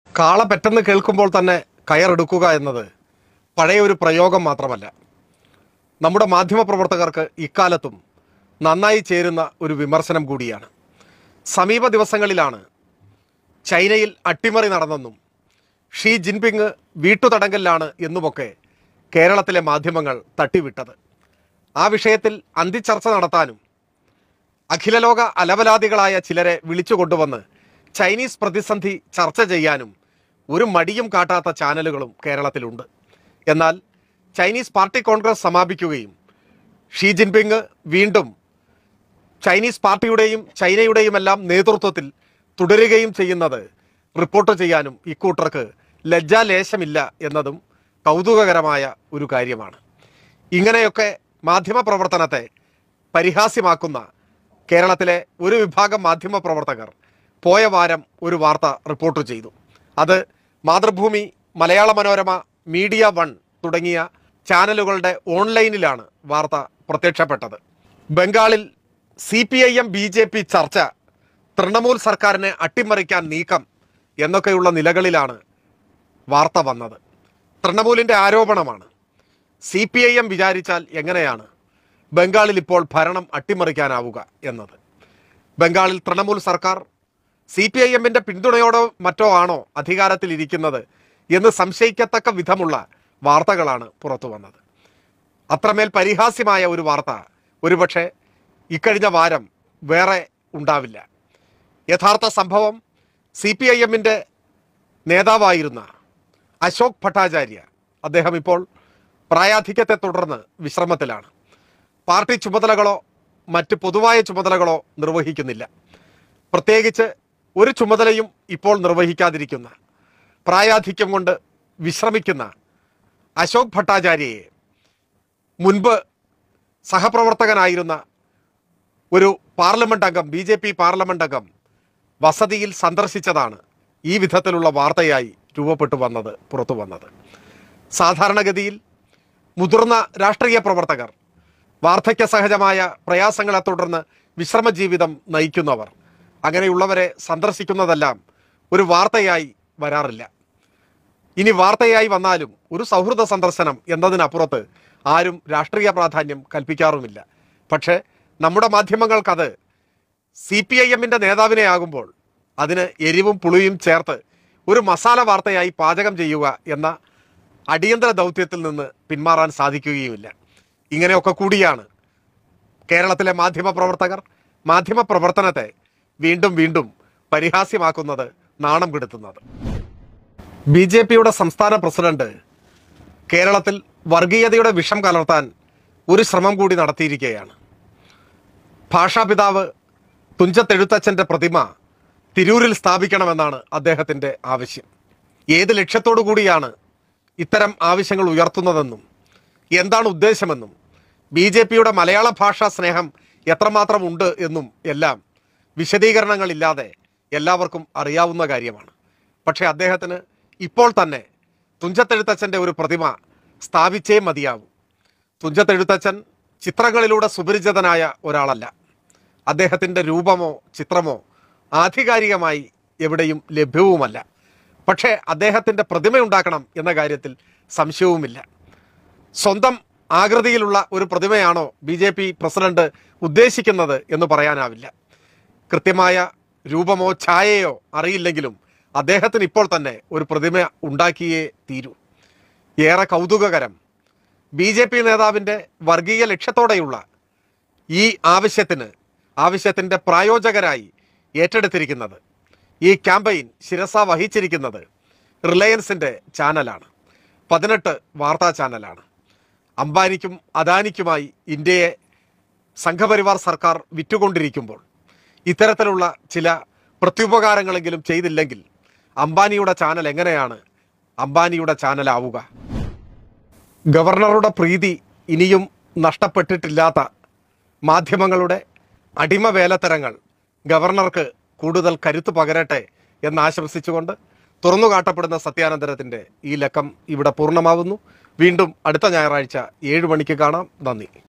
കാള പെട്ടെന്ന് കേൾക്കുമ്പോൾ തന്നെ കയറെടുക്കുക എന്നത് പഴയ ഒരു പ്രയോഗം മാത്രമല്ല നമ്മുടെ മാധ്യമപ്രവർത്തകർക്ക് ഇക്കാലത്തും നന്നായി ചേരുന്ന ഒരു വിമർശനം കൂടിയാണ് സമീപ ദിവസങ്ങളിലാണ് ചൈനയിൽ അട്ടിമറി നടന്നെന്നും ഷീ ജിൻപിങ് വീട്ടുതടങ്കലിലാണ് എന്നുമൊക്കെ കേരളത്തിലെ മാധ്യമങ്ങൾ തട്ടിവിട്ടത് ആ വിഷയത്തിൽ അന്തിച്ചർച്ച നടത്താനും അഖിലലോക അലവലാദികളായ ചിലരെ വിളിച്ചു കൊണ്ടുവന്ന് ചൈനീസ് പ്രതിസന്ധി ചർച്ച ചെയ്യാനും ഒരു മടിയും കാട്ടാത്ത ചാനലുകളും കേരളത്തിലുണ്ട് എന്നാൽ ചൈനീസ് പാർട്ടി കോൺഗ്രസ് സമാപിക്കുകയും ഷീ ജിൻപിങ് വീണ്ടും ചൈനീസ് പാർട്ടിയുടെയും ചൈനയുടെയുമെല്ലാം നേതൃത്വത്തിൽ തുടരുകയും ചെയ്യുന്നത് റിപ്പോർട്ട് ചെയ്യാനും ഇക്കൂട്ടർക്ക് ലജ്ജാലേശമില്ല എന്നതും കൗതുകകരമായ ഒരു കാര്യമാണ് ഇങ്ങനെയൊക്കെ മാധ്യമപ്രവർത്തനത്തെ പരിഹാസ്യമാക്കുന്ന കേരളത്തിലെ ഒരു വിഭാഗം മാധ്യമപ്രവർത്തകർ പോയ വാരം ഒരു വാർത്ത റിപ്പോർട്ട് ചെയ്തു അത് മാതൃഭൂമി മലയാള മനോരമ മീഡിയ വൺ തുടങ്ങിയ ചാനലുകളുടെ ഓൺലൈനിലാണ് വാർത്ത പ്രത്യക്ഷപ്പെട്ടത് ബംഗാളിൽ C P I M B J P ചർച്ച തൃണമൂൽ സർക്കാരിനെ അട്ടിമറിക്കാൻ നീക്കം എന്നൊക്കെയുള്ള നിലകളിലാണ് വാർത്ത വന്നത് തൃണമൂലിൻ്റെ ആരോപണമാണ് സി പി ഐ എം വിചാരിച്ചാൽ എങ്ങനെയാണ് ബംഗാളിൽ ഇപ്പോൾ ഭരണം അട്ടിമറിക്കാനാവുക എന്നത് ബംഗാളിൽ തൃണമൂൽ സർക്കാർ സി പി ഐ എമ്മിൻ്റെ പിന്തുണയോടോ മറ്റോ ആണോ അധികാരത്തിലിരിക്കുന്നത് എന്ന് സംശയിക്കത്തക്ക വിധമുള്ള വാർത്തകളാണ് പുറത്തു വന്നത് അത്രമേൽ പരിഹാസ്യമായ ഒരു വാർത്ത ഒരുപക്ഷെ ഇക്കഴിഞ്ഞ വാരം വേറെ ഉണ്ടാവില്ല യഥാർത്ഥ സംഭവം സി പി ഐ എമ്മിൻ്റെ നേതാവായിരുന്ന അശോക് ഭട്ടാചാര്യ അദ്ദേഹം ഇപ്പോൾ പ്രായാധിക്യത്തെ തുടർന്ന് വിശ്രമത്തിലാണ് പാർട്ടി ചുമതലകളോ മറ്റ് പൊതുവായ ചുമതലകളോ നിർവഹിക്കുന്നില്ല പ്രത്യേകിച്ച് ഒരു ചുമതലയും ഇപ്പോൾ നിർവഹിക്കാതിരിക്കുന്ന പ്രായാധിക്യം കൊണ്ട് വിശ്രമിക്കുന്ന അശോക് ഭട്ടാചാര്യയെ മുൻപ് സഹപ്രവർത്തകനായിരുന്ന ഒരു പാർലമെന്റ് അംഗം ബി ജെ പി പാർലമെന്റ് അംഗം വസതിയിൽ സന്ദർശിച്ചതാണ് ഈ വിധത്തിലുള്ള വാർത്തയായി രൂപപ്പെട്ടു വന്നത് പുറത്തു വന്നത് സാധാരണഗതിയിൽ മുതിർന്ന രാഷ്ട്രീയ പ്രവർത്തകർ വാർദ്ധക്യ സഹജമായ പ്രയാസങ്ങളെ തുടർന്ന് വിശ്രമജീവിതം നയിക്കുന്നവർ അങ്ങനെയുള്ളവരെ സന്ദർശിക്കുന്നതെല്ലാം ഒരു വാർത്തയായി വരാറില്ല ഇനി വാർത്തയായി വന്നാലും ഒരു സൗഹൃദ സന്ദർശനം എന്നതിനപ്പുറത്ത് ആരും രാഷ്ട്രീയ പ്രാധാന്യം കൽപ്പിക്കാറുമില്ല പക്ഷേ നമ്മുടെ മാധ്യമങ്ങൾക്കത് സി പി ഐ എമ്മിൻ്റെ നേതാവിനെ ആകുമ്പോൾ അതിന് എരിവും പുളിയും ചേർത്ത് ഒരു മസാല വാർത്തയായി പാചകം ചെയ്യുക എന്ന അടിയന്തര ദൗത്യത്തിൽ നിന്ന് പിന്മാറാൻ സാധിക്കുകയുമില്ല ഇങ്ങനെയൊക്കെ കൂടിയാണ് കേരളത്തിലെ മാധ്യമ പ്രവർത്തകർ മാധ്യമ പ്രവർത്തനത്തെ വീണ്ടും വീണ്ടും പരിഹാസ്യമാക്കുന്നത് നാണം കെടുത്തുന്നത് ബി ജെ പിയുടെ സംസ്ഥാന പ്രസിഡന്റ് കേരളത്തിൽ വർഗീയതയുടെ വിഷം കലർത്താൻ ഒരു ശ്രമം കൂടി നടത്തിയിരിക്കുകയാണ് ഭാഷാപിതാവ് തുഞ്ചത്തെഴുത്തച്ഛൻ്റെ പ്രതിമ തിരൂരിൽ സ്ഥാപിക്കണമെന്നാണ് അദ്ദേഹത്തിൻ്റെ ആവശ്യം ഏത് ലക്ഷ്യത്തോടു കൂടിയാണ് ഇത്തരം ആവശ്യങ്ങൾ ഉയർത്തുന്നതെന്നും എന്താണ് ഉദ്ദേശമെന്നും ബി ജെ പിയുടെ മലയാള ഭാഷാ സ്നേഹം എത്രമാത്രം ഉണ്ട് എന്നും എല്ലാം വിശദീകരണങ്ങളില്ലാതെ എല്ലാവർക്കും അറിയാവുന്ന കാര്യമാണ് പക്ഷേ അദ്ദേഹത്തിന് ഇപ്പോൾ തന്നെ തുഞ്ചത്തെഴുത്തച്ഛൻ്റെ ഒരു പ്രതിമ സ്ഥാപിച്ചേ മതിയാവൂ തുഞ്ചത്തെഴുത്തച്ഛൻ ചിത്രങ്ങളിലൂടെ സുപരിചിതനായ ഒരാളല്ല അദ്ദേഹത്തിൻ്റെ രൂപമോ ചിത്രമോ ആധികാരികമായി എവിടെയും ലഭ്യവുമല്ല പക്ഷേ അദ്ദേഹത്തിൻ്റെ പ്രതിമയുണ്ടാക്കണം എന്ന കാര്യത്തിൽ സംശയവുമില്ല സ്വന്തം ആകൃതിയിലുള്ള ഒരു പ്രതിമയാണോ ബി ജെ പി പ്രസിഡന്റ് ഉദ്ദേശിക്കുന്നത് എന്ന് പറയാനാവില്ല കൃത്യമായ രൂപമോ ഛായയോ അറിയില്ലെങ്കിലും അദ്ദേഹത്തിന് ഇപ്പോൾ തന്നെ ഒരു പ്രതിമ ഉണ്ടാക്കിയേ തീരൂ ഏറെ കൗതുകകരം ബി ജെ പി നേതാവിൻ്റെ വർഗീയ ലക്ഷ്യത്തോടെയുള്ള ഈ ആവശ്യത്തിന് ആവശ്യത്തിൻ്റെ പ്രായോജകരായി ഏറ്റെടുത്തിരിക്കുന്നത് ഈ ക്യാമ്പയിൻ ശിരസ വഹിച്ചിരിക്കുന്നത് റിലയൻസിൻ്റെ ചാനലാണ് പതിനെട്ട് വാർത്താ ചാനലാണ് അംബാനിക്കും അദാനിക്കുമായി ഇന്ത്യയെ സംഘപരിവാർ സർക്കാർ വിറ്റുകൊണ്ടിരിക്കുമ്പോൾ ഇത്തരത്തിലുള്ള ചില പ്രത്യുപകാരങ്ങളെങ്കിലും ചെയ്തില്ലെങ്കിൽ അംബാനിയുടെ ചാനൽ എങ്ങനെയാണ് അംബാനിയുടെ ചാനലാവുക ഗവർണറുടെ പ്രീതി ഇനിയും നഷ്ടപ്പെട്ടിട്ടില്ലാത്ത മാധ്യമങ്ങളുടെ അടിമ വേലത്തരങ്ങൾ ഗവർണർക്ക് കൂടുതൽ കരുത്ത് പകരട്ടെ എന്നാശംസിച്ചുകൊണ്ട് തുറന്നുകാട്ടപ്പെടുന്ന സത്യാനന്തരത്തിൻ്റെ ഈ ലക്കം ഇവിടെ പൂർണ്ണമാവുന്നു വീണ്ടും അടുത്ത ഞായറാഴ്ച ഏഴ് മണിക്ക് കാണാം നന്ദി